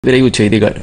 விரைவுச் செய்திகள்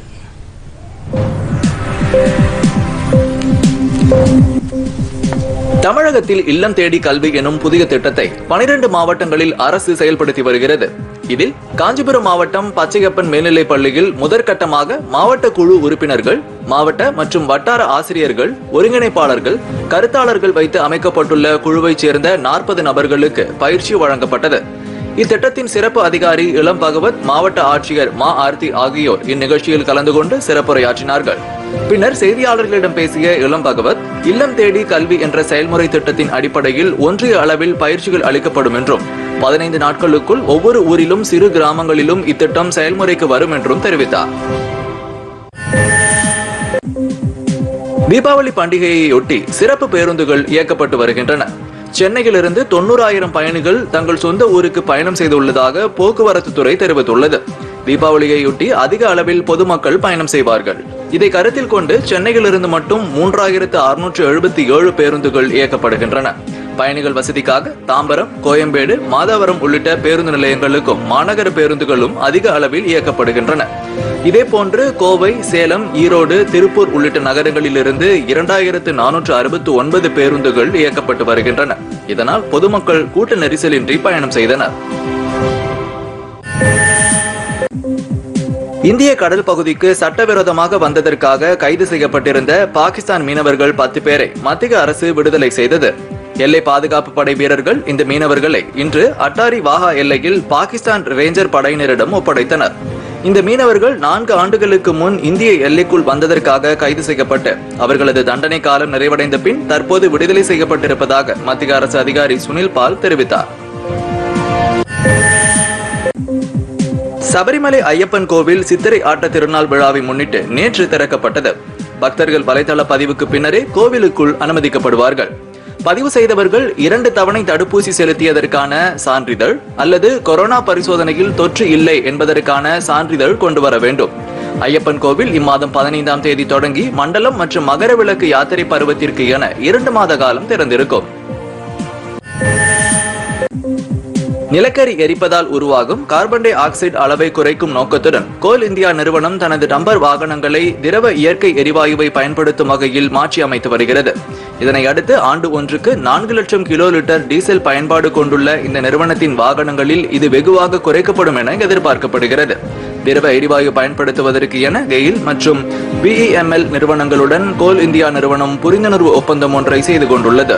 தமிழகத்தில் இல்லம் தேடி கல்வி எனும் புதிய திட்டத்தை பனிரெண்டு மாவட்டங்களில் அரசு செயல்படுத்தி வருகிறது இதில் காஞ்சிபுரம் மாவட்டம் பச்சையப்பன் மேல்நிலைப் பள்ளியில் முதற்கட்டமாக மாவட்ட குழு உறுப்பினர்கள் மாவட்ட மற்றும் வட்டார ஆசிரியர்கள் ஒருங்கிணைப்பாளர்கள் கருத்தாளர்கள் வைத்து அமைக்கப்பட்டுள்ள குழுவைச் சேர்ந்த நாற்பது நபர்களுக்கு பயிற்சி வழங்கப்பட்டது இத்திட்டத்தின் சிறப்பு அதிகாரி இளம் பகவத் மாவட்ட ஆட்சியர் மா ஆர்த்தி ஆகியோர் இந்நிகழ்ச்சியில் கலந்து கொண்டு சிறப்புரையாற்றினார்கள் பின்னர் செய்தியாளர்களிடம் பேசிய இளம் பகவத் இல்லம் தேடி கல்வி என்ற செயல்முறை திட்டத்தின் அடிப்படையில் ஒன்றிய அளவில் பயிற்சிகள் அளிக்கப்படும் என்றும் பதினைந்து நாட்களுக்குள் ஒவ்வொரு ஊரிலும் சிறு கிராமங்களிலும் இத்திட்டம் செயல்முறைக்கு வரும் என்றும் தெரிவித்தார் தீபாவளி பண்டிகையையொட்டி சிறப்பு பேருந்துகள் இயக்கப்பட்டு வருகின்றன சென்னையிலிருந்து தொண்ணூறாயிரம் பயணிகள் தங்கள் சொந்த ஊருக்கு பயணம் செய்துள்ளதாக போக்குவரத்து துறை தெரிவித்துள்ளது தீபாவளியையொட்டி அதிக அளவில் பொதுமக்கள் பயணம் செய்வார்கள் இதை கருத்தில் கொண்டு சென்னையிலிருந்து மட்டும் மூன்றாயிரத்து அறுநூற்று எழுபத்தி ஏழு பேருந்துகள் இயக்கப்படுகின்றன பயணிகள் வசதிக்காக தாம்பரம் கோயம்பேடு மாதவரம் உள்ளிட்ட பேருந்து நிலையங்களுக்கும் மாநகர பேருந்துகளும் அதிக அளவில் இயக்கப்படுகின்றன இதேபோன்று கோவை சேலம் ஈரோடு திருப்பூர் உள்ளிட்ட நகரங்களிலிருந்து இரண்டாயிரத்து நானூற்று அறுபத்தி ஒன்பது பேருந்துகள் இயக்கப்பட்டு வருகின்றன இதனால் பொதுமக்கள் கூட்ட நெரிசலின்றி பயணம் செய்தனர் இந்திய கடல் பகுதிக்கு சட்டவிரோதமாக வந்ததற்காக கைது செய்யப்பட்டிருந்த பாகிஸ்தான் மீனவர்கள் பத்து பேரை மத்திய அரசு விடுதலை செய்தது எல்லை பாதுகாப்பு படை வீரர்கள் இந்த மீனவர்களை இன்று அட்டாரி வாகா எல்லையில் பாகிஸ்தான் ரேஞ்சர் படையினரிடம் ஒப்படைத்தனர் இந்த மீனவர்கள் நான்கு ஆண்டுகளுக்கு முன் இந்திய எல்லைக்குள் வந்ததற்காக கைது செய்யப்பட்டு அவர்களது தண்டனை காலம் நிறைவடைந்த பின் தற்போது விடுதலை செய்யப்பட்டிருப்பதாக மத்திய அரசு அதிகாரி சுனில் பால் தெரிவித்தார் சபரிமலை ஐயப்பன் கோவில் சித்திரை ஆட்ட திருநாள் விழாவை முன்னிட்டு நேற்று திறக்கப்பட்டது பக்தர்கள் வலைதள பதிவுக்கு பின்னரே கோவிலுக்குள் அனுமதிக்கப்படுவார்கள் பதிவு செய்தவர்கள் இரண்டு தவணை தடுப்பூசி செலுத்தியதற்கான சான்றிதழ் அல்லது கொரோனா பரிசோதனையில் தொற்று இல்லை என்பதற்கான சான்றிதழ் கொண்டு வர வேண்டும் ஐயப்பன் கோவில் இம்மாதம் பதினைந்தாம் தேதி தொடங்கி மண்டலம் மற்றும் மகர விளக்கு யாத்திரை பருவத்திற்கு என இரண்டு மாத காலம் திறந்திருக்கும் நிலக்கரி எரிப்பதால் உருவாகும் கார்பன் டை ஆக்சைடு அளவை குறைக்கும் நோக்கத்துடன் கோல் இந்தியா நிறுவனம் தனது டம்பர் வாகனங்களை திரவ இயற்கை எரிவாயுவை பயன்படுத்தும் வகையில் மாற்றி அமைத்து வருகிறது இதனை அடுத்து ஆண்டு ஒன்றுக்கு நான்கு லட்சம் கிலோ லிட்டர் டீசல் பயன்பாடு கொண்டுள்ள இந்த நிறுவனத்தின் வாகனங்களில் இது வெகுவாக குறைக்கப்படும் என எதிர்பார்க்கப்படுகிறது திரவ எரிவாயு பயன்படுத்துவதற்கு என கெயில் மற்றும் பிஇஎம்எல் நிறுவனங்களுடன் கோல் இந்தியா நிறுவனம் புரிந்துணர்வு ஒப்பந்தம் ஒன்றை செய்து கொண்டுள்ளது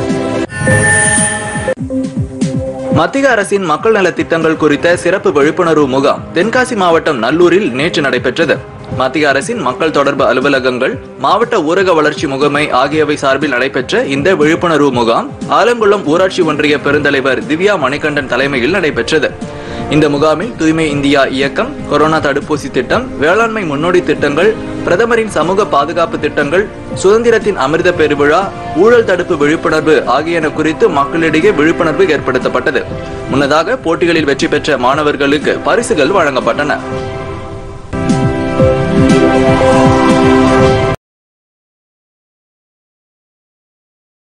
மத்திய அரசின் மக்கள் நல திட்டங்கள் குறித்த சிறப்பு விழிப்புணர்வு முகாம் தென்காசி மாவட்டம் நல்லூரில் நேற்று நடைபெற்றது மத்திய அரசின் மக்கள் தொடர்பு அலுவலகங்கள் மாவட்ட ஊரக வளர்ச்சி முகமை ஆகியவை சார்பில் நடைபெற்ற இந்த விழிப்புணர்வு முகாம் ஆலங்குளம் ஊராட்சி ஒன்றிய பெருந்தலைவர் திவ்யா மணிகண்டன் தலைமையில் நடைபெற்றது இந்த முகாமில் தூய்மை இந்தியா இயக்கம் கொரோனா தடுப்பூசி திட்டம் வேளாண்மை முன்னோடி திட்டங்கள் பிரதமரின் சமூக பாதுகாப்பு திட்டங்கள் சுதந்திரத்தின் அமிர்த பெருவிழா ஊழல் தடுப்பு விழிப்புணர்வு ஆகியன குறித்து மக்களிடையே விழிப்புணர்வு ஏற்படுத்தப்பட்டது முன்னதாக போட்டிகளில் வெற்றி பெற்ற மாணவர்களுக்கு பரிசுகள் வழங்கப்பட்டன